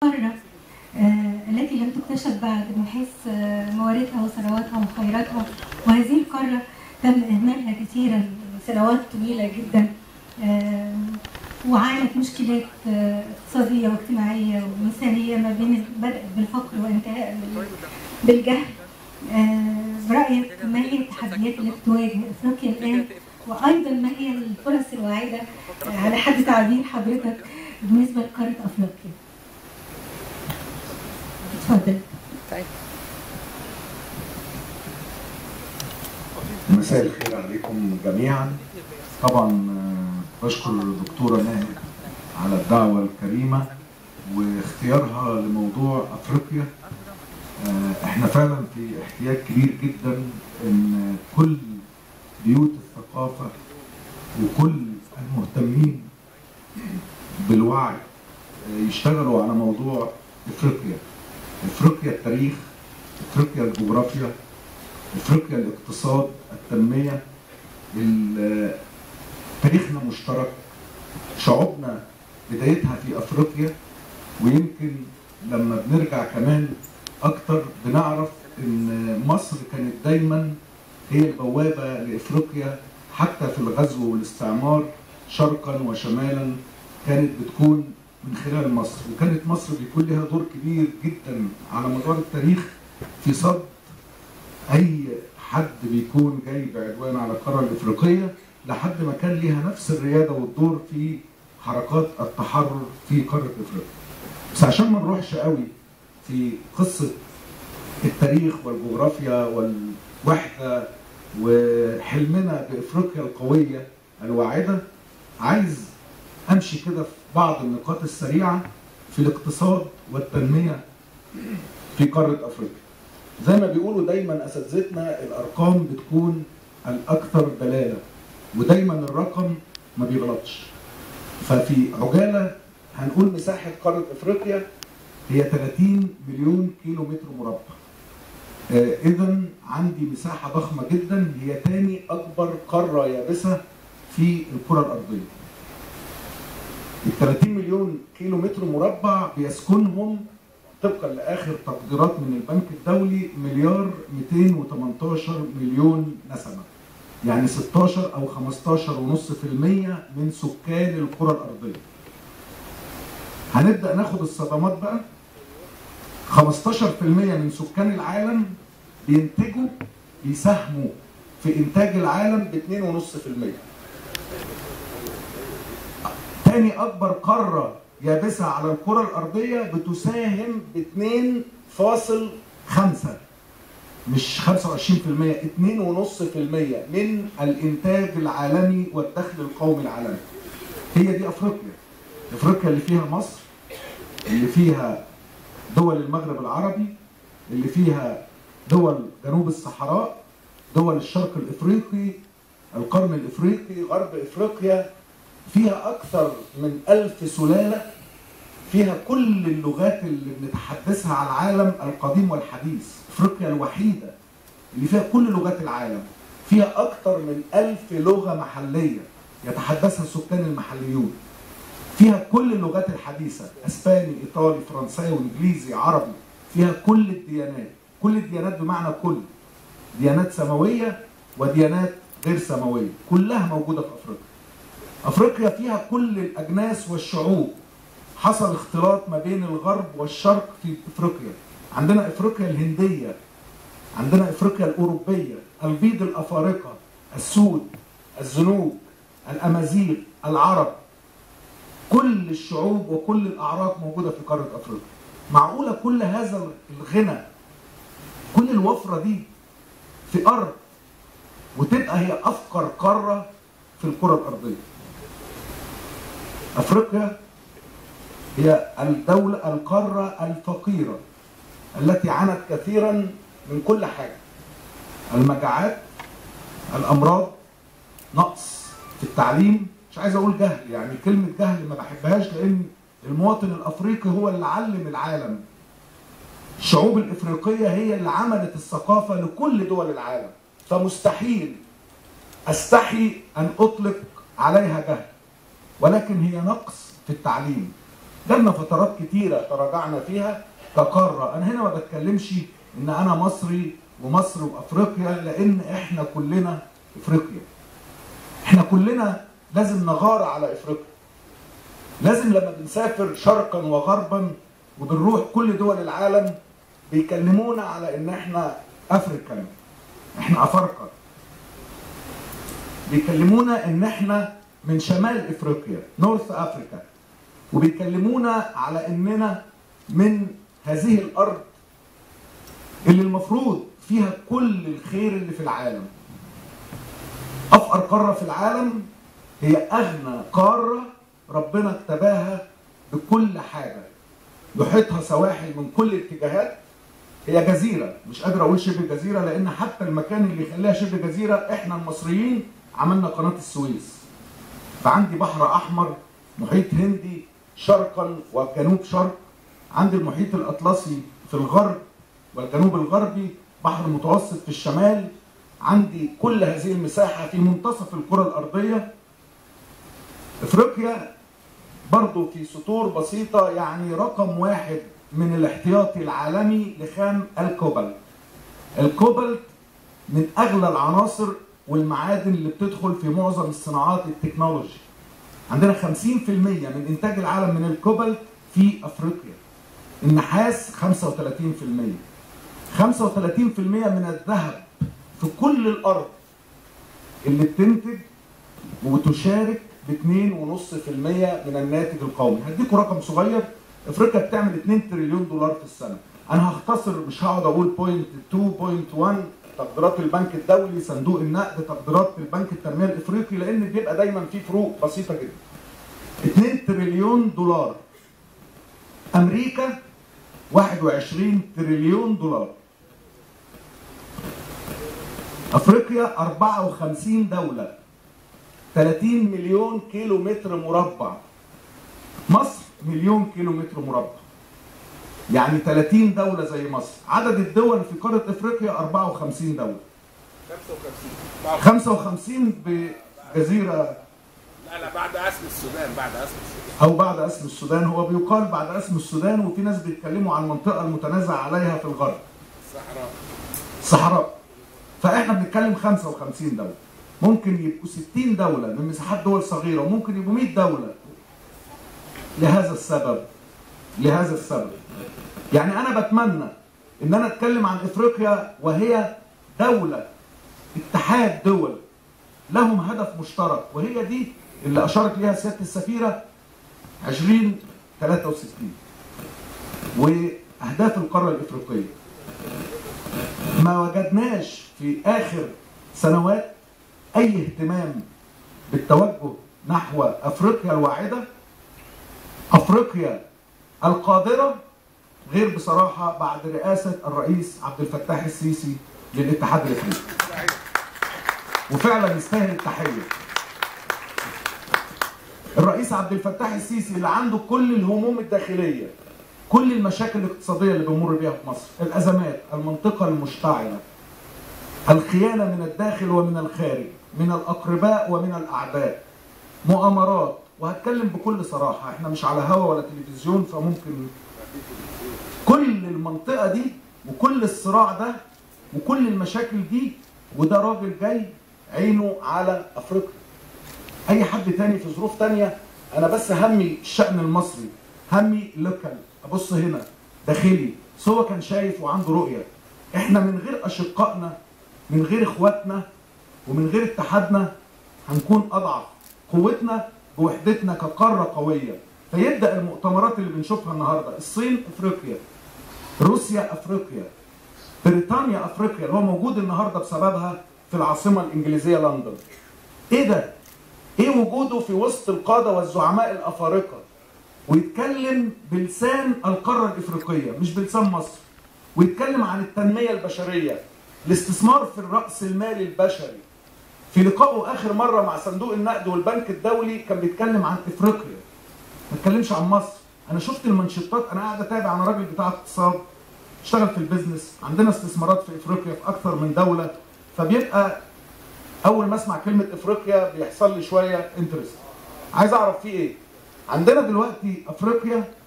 القارة آه، التي لم تكتشف بعد من حيث آه، مواردها وثرواتها وخيراتها وهذه القارة تم إهمالها كثيرا سنوات طويلة جدا آه، وعانت مشكلات آه، اقتصادية واجتماعية وإنسانية ما بين بدأت بالفقر وانتهاء بال- بالجهل آه، برأيك ما هي التحديات التي تواجه أفريقيا الآن وأيضا ما هي الفرص الواعدة آه، على حد تعبير حضرتك بالنسبة لقارة أفريقيا اتفضل مساء الخير عليكم جميعا طبعا آه، بشكر الدكتورة ناهد على الدعوة الكريمة واختيارها لموضوع أفريقيا آه، احنا فعلا في احتياج كبير جدا ان كل بيوت الثقافة وكل المهتمين بالوعي آه، يشتغلوا على موضوع افريقيا افريقيا التاريخ افريقيا الجغرافيا افريقيا الاقتصاد التنميه ال- تاريخنا مشترك شعوبنا بدايتها في افريقيا ويمكن لما بنرجع كمان اكتر بنعرف ان مصر كانت دايما هي البوابه لافريقيا حتى في الغزو والاستعمار شرقا وشمالا كانت بتكون من خلال مصر وكانت مصر بيكون لها دور كبير جدا على مدار التاريخ في صد اي حد بيكون جاي بعدوان على القاره الافريقيه لحد ما كان ليها نفس الرياده والدور في حركات التحرر في قاره افريقيا. بس عشان ما نروحش قوي في قصه التاريخ والجغرافيا والوحده وحلمنا بافريقيا القويه الواعده عايز امشي كده في بعض النقاط السريعه في الاقتصاد والتنميه في قاره افريقيا. زي ما بيقولوا دايما اساتذتنا الارقام بتكون الاكثر دلاله ودايما الرقم ما بيغلطش ففي عجاله هنقول مساحه قاره افريقيا هي 30 مليون كيلو متر مربع اذا عندي مساحه ضخمه جدا هي تاني اكبر قاره يابسه في الكره الارضيه ال 30 مليون كيلو متر مربع بيسكنهم طبقا لاخر تقديرات من البنك الدولي مليار 218 مليون نسمه يعني 16 او 15.5% من سكان الكره الارضيه هنبدا ناخد الصدمات بقى 15% من سكان العالم بينتجوا بيساهموا في انتاج العالم ب 2.5% تاني اكبر قاره يابسه على الكره الارضيه بتساهم ب 2.5 مش 25% 2.5% من الانتاج العالمي والدخل القومي العالمي هي دي افريقيا افريقيا اللي فيها مصر اللي فيها دول المغرب العربي اللي فيها دول جنوب الصحراء دول الشرق الافريقي القرن الافريقي غرب افريقيا فيها اكثر من ألف سلالة فيها كل اللغات اللي بنتحدثها على العالم القديم والحديث افريقيا الوحيدة اللي فيها كل لغات العالم فيها اكثر من ألف لغة محلية يتحدثها السكان المحليون فيها كل اللغات الحديثة اسباني ايطالي فرنساوي انجليزي عربي فيها كل الديانات كل الديانات بمعنى كل ديانات سماوية وديانات غير سماوية كلها موجودة في افريقيا افريقيا فيها كل الاجناس والشعوب حصل اختلاط ما بين الغرب والشرق في افريقيا عندنا افريقيا الهنديه عندنا افريقيا الاوروبيه البيض الافارقه السود الزنوج الامازيغ العرب كل الشعوب وكل الاعراق موجوده في قاره افريقيا معقوله كل هذا الغنى كل الوفره دي في ارض وتبقى هي افقر قاره في الكره الارضيه افريقيا هي الدولة القارة الفقيرة التي عانت كثيرا من كل حاجة المجاعات الأمراض نقص في التعليم مش عايز أقول جهل يعني كلمة جهل ما بحبهاش لأن المواطن الأفريقي هو اللي علم العالم الشعوب الإفريقية هي اللي عملت الثقافة لكل دول العالم فمستحيل أستحي أن أطلق عليها جهل ولكن هي نقص في التعليم جالنا فترات كتيره تراجعنا فيها كقاره انا هنا ما بتكلمش ان انا مصري ومصر وافريقيا لان احنا كلنا افريقيا احنا كلنا لازم نغار على افريقيا لازم لما بنسافر شرقا وغربا وبنروح كل دول العالم بيكلمونا على ان احنا افريكان احنا افارقه بيكلمونا ان احنا من شمال افريقيا نورث افريكا وبيكلمونا على اننا من هذه الارض اللي المفروض فيها كل الخير اللي في العالم افقر قاره في العالم هي اغنى قاره ربنا اكتباها بكل حاجه يحيطها سواحل من كل الاتجاهات هي جزيره مش قادر اقول شبه جزيره لان حتى المكان اللي يخليها شبه جزيره احنا المصريين عملنا قناه السويس فعندي بحر احمر محيط هندي شرقا وجنوب شرق عندي المحيط الاطلسي في الغرب والجنوب الغربي بحر متوسط في الشمال عندي كل هذه المساحه في منتصف الكره الارضيه افريقيا برضو في سطور بسيطة يعني رقم واحد من الاحتياطي العالمي لخام الكوبالت الكوبالت من أغلى العناصر والمعادن اللي بتدخل في معظم الصناعات التكنولوجي عندنا 50% من إنتاج العالم من الكوبالت في أفريقيا النحاس 35% 35% من الذهب في كل الأرض اللي بتنتج وتشارك ب 2.5% من الناتج القومي هديكم رقم صغير افريقيا بتعمل 2 تريليون دولار في السنه انا هختصر مش هقعد اقول بوينت 2 بوينت 1 تقديرات البنك الدولي صندوق النقد تقديرات البنك التنميه الافريقي لان بيبقى دايما في فروق بسيطه جدا 2 تريليون دولار امريكا 21 تريليون دولار افريقيا 54 دوله 30 مليون كيلو متر مربع مصر مليون كيلو متر مربع يعني 30 دولة زي مصر عدد الدول في قارة افريقيا 54 دولة 55 بجزيرة لا لا بعد اسم السودان بعد اسم السودان او بعد اسم السودان هو بيقال بعد اسم السودان وفي ناس بيتكلموا عن المنطقة المتنازع عليها في الغرب الصحراء الصحراء فاحنا بنتكلم 55 دولة ممكن يبقوا 60 دولة من مساحات دول صغيرة وممكن يبقوا 100 دولة لهذا السبب لهذا السبب يعني انا بتمنى ان انا اتكلم عن افريقيا وهي دولة اتحاد دول لهم هدف مشترك وهي دي اللي اشارت ليها سيادة السفيرة 2063 واهداف القارة الافريقية ما وجدناش في اخر سنوات اي اهتمام بالتوجه نحو افريقيا الواعده افريقيا القادره غير بصراحه بعد رئاسه الرئيس عبد الفتاح السيسي للاتحاد الافريقي وفعلا يستاهل التحيه الرئيس عبد الفتاح السيسي اللي عنده كل الهموم الداخليه كل المشاكل الاقتصاديه اللي بنمر بيها في مصر الازمات المنطقه المشتعله الخيانه من الداخل ومن الخارج من الاقرباء ومن الاعداء مؤامرات وهتكلم بكل صراحه احنا مش على هوا ولا تلفزيون فممكن كل المنطقه دي وكل الصراع ده وكل المشاكل دي وده راجل جاي عينه على افريقيا اي حد تاني في ظروف تانية انا بس همي الشأن المصري همي لوكال ابص هنا داخلي بس هو كان شايف وعنده رؤية احنا من غير اشقائنا من غير اخواتنا ومن غير اتحادنا هنكون اضعف قوتنا بوحدتنا كقارة قوية فيبدأ المؤتمرات اللي بنشوفها النهاردة الصين افريقيا روسيا افريقيا بريطانيا افريقيا اللي هو موجود النهارده بسببها في العاصمه الانجليزيه لندن. ايه ده؟ ايه وجوده في وسط القاده والزعماء الافارقه ويتكلم بلسان القاره الافريقيه مش بلسان مصر ويتكلم عن التنميه البشريه الاستثمار في الراس المالي البشري في لقائه اخر مره مع صندوق النقد والبنك الدولي كان بيتكلم عن افريقيا ما اتكلمش عن مصر انا شفت المنشطات انا قاعد اتابع انا راجل بتاع اقتصاد اشتغل في البيزنس عندنا استثمارات في افريقيا في اكثر من دوله فبيبقى اول ما اسمع كلمه افريقيا بيحصل لي شويه انترست عايز اعرف في ايه عندنا دلوقتي افريقيا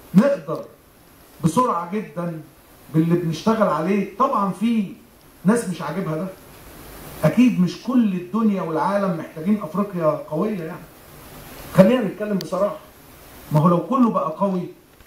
نقدر بسرعه جدا باللي بنشتغل عليه طبعا في ناس مش عاجبها ده اكيد مش كل الدنيا والعالم محتاجين افريقيا قويه يعني خلينا نتكلم بصراحه ما هو لو كله بقى قوي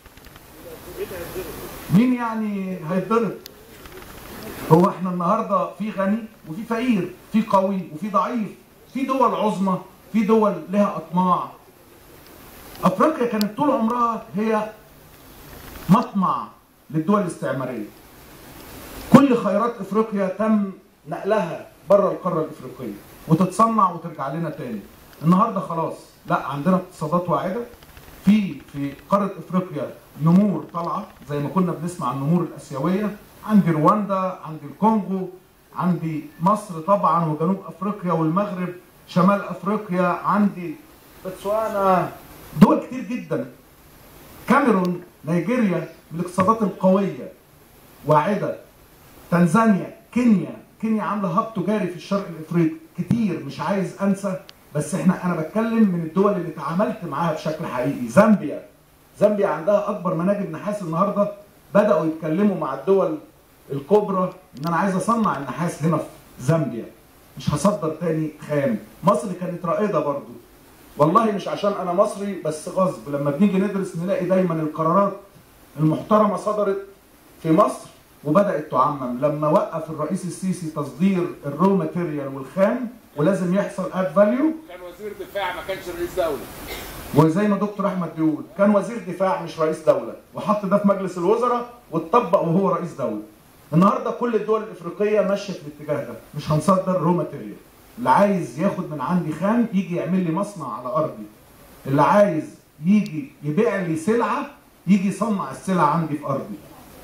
مين يعني هيتضرب هو احنا النهارده في غني وفي فقير في قوي وفي ضعيف في دول عظمى في دول لها اطماع افريقيا كانت طول عمرها هي مطمع للدول الاستعماريه كل خيرات افريقيا تم نقلها بره القاره الافريقيه وتتصنع وترجع لنا تاني النهارده خلاص لا عندنا اقتصادات واعده في في قاره افريقيا نمور طالعه زي ما كنا بنسمع عن النمور الاسيويه عندي رواندا عندي الكونغو عندي مصر طبعا وجنوب افريقيا والمغرب شمال افريقيا عندي بتسوانا دول كتير جدا كاميرون نيجيريا من الاقتصادات القويه واعده تنزانيا كينيا كينيا عامله هاب تجاري في الشرق الافريقي كتير مش عايز انسى بس احنا انا بتكلم من الدول اللي اتعاملت معاها بشكل حقيقي زامبيا زامبيا عندها اكبر مناجم نحاس النهارده بداوا يتكلموا مع الدول الكبرى ان انا عايز اصنع النحاس هنا في زامبيا مش هصدر تاني خام مصر كانت رائده برضو والله مش عشان انا مصري بس غصب لما بنيجي ندرس نلاقي دايما القرارات المحترمه صدرت في مصر وبدات تعمم لما وقف الرئيس السيسي تصدير الرو ماتيريال والخام ولازم يحصل اد فاليو كان وزير دفاع ما كانش رئيس دوله وزي ما دكتور احمد بيقول كان وزير دفاع مش رئيس دوله وحط ده في مجلس الوزراء واتطبق وهو رئيس دوله النهارده كل الدول الافريقيه ماشيه في الاتجاه ده مش هنصدر رو ماتيريال اللي عايز ياخد من عندي خام يجي يعمل لي مصنع على ارضي اللي عايز يجي يبيع لي سلعه يجي يصنع السلعه عندي في ارضي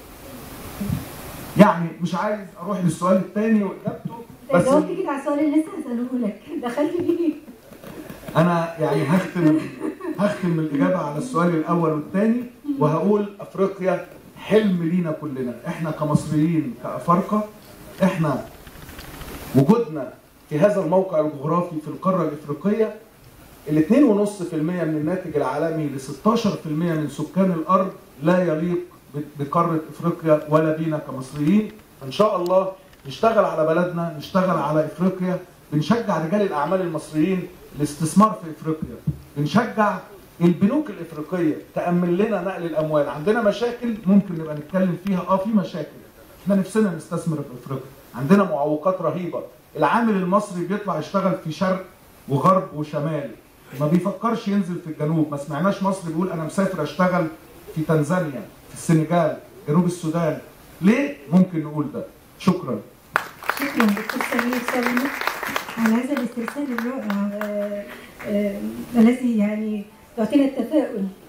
يعني مش عايز اروح للسؤال الثاني واجابته بس بس جاوبت كده على السؤال اللي لسه هسأله لك دخلت فيه انا يعني هختم هختم الاجابه على السؤال الاول والثاني وهقول افريقيا حلم لينا كلنا احنا كمصريين كافارقه احنا وجودنا في هذا الموقع الجغرافي في القاره الافريقيه ال 2.5% من الناتج العالمي ل 16% من سكان الارض لا يليق ب- بقاره افريقيا ولا بينا كمصريين ان شاء الله نشتغل على بلدنا نشتغل على افريقيا بنشجع رجال الاعمال المصريين الاستثمار في افريقيا بنشجع البنوك الافريقيه تامن لنا نقل الاموال عندنا مشاكل ممكن نبقى نتكلم فيها اه في مشاكل احنا نفسنا نستثمر في افريقيا عندنا معوقات رهيبه العامل المصري بيطلع يشتغل في شرق وغرب وشمال ما بيفكرش ينزل في الجنوب ما سمعناش مصر بيقول انا مسافر اشتغل في تنزانيا في السنغال جنوب السودان ليه ممكن نقول ده شكرا شكرا دكتور سمير سلمى على هذا الاسترسال الرائع آه، آه، الذي يعني يعطينا التفاؤل